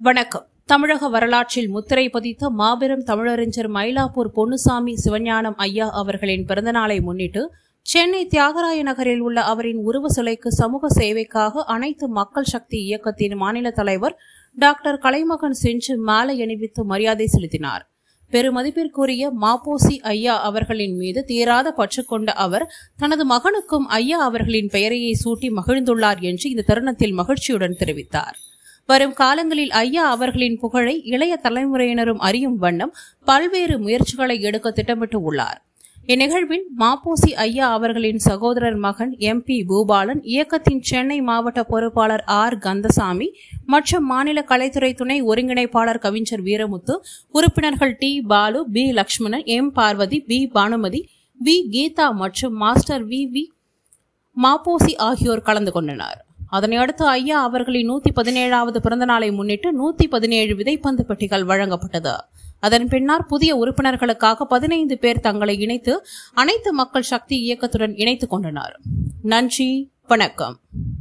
வணக்கம் தமிழக வரலாற்றில் முத்திரை பதித்த மாபெரும் தமிழறிஞர் மயிலாப்பூர் பொன்னுசாமி சிவஞானம் ஐயா அவர்களின் பிறந்தநாளை முன்னிட்டு சென்னை தியாகராய நகரில் உள்ள அவரின் உருவ சிலைக்கு சமூக சேவைக்காக அனைத்து மக்கள் சக்தி இயக்கத்தின் மாநில தலைவர் டாக்டர் கலைமகன் சென்று மாலை அணிவித்து மரியாதை செலுத்தினார் பெருமதிப்பிற்குரிய மாப்போசி ஐயா அவர்களின் மீது தீராத பற்று கொண்ட அவர் தனது மகனுக்கும் ஐயா அவர்களின் பெயரையை சூட்டி மகிழ்ந்துள்ளார் என்று இந்த தருணத்தில் மகிழ்ச்சியுடன் தெரிவித்தார் வரும் காலங்களில் ஐயா அவர்களின் புகழை இளைய தலைமுறையினரும் அறியும் வண்ணம் பல்வேறு முயற்சிகளை எடுக்க திட்டமிட்டு உள்ளார் இந்நிகழ்வில் மாப்போசி ஐயா அவர்களின் சகோதரர் மகன் எம் பி பூபாலன் இயக்கத்தின் சென்னை மாவட்ட பொறுப்பாளர் ஆர் கந்தசாமி மற்றும் மாநில கலைத்துறை துணை ஒருங்கிணைப்பாளர் கவிஞர் வீரமுத்து உறுப்பினர்கள் T Balu P Lakshmanan M Parvathi P Bhanumathi V Geetha மற்றும் மாஸ்டர் வி வி மாப்போசி ஆகியோர் கலந்து கொண்டனர் அதனை அடுத்து ஐயா அவர்களின் நூத்தி பதினேழாவது பிறந்த நாளை முன்னிட்டு நூத்தி பதினேழு விதைப்பந்து பெட்டிகள் வழங்கப்பட்டது அதன் பின்னர் புதிய உறுப்பினர்களுக்காக பதினைந்து பேர் தங்களை இணைத்து அனைத்து மக்கள் சக்தி இயக்கத்துடன் இணைத்துக் கொண்டனர் நன்றி வணக்கம்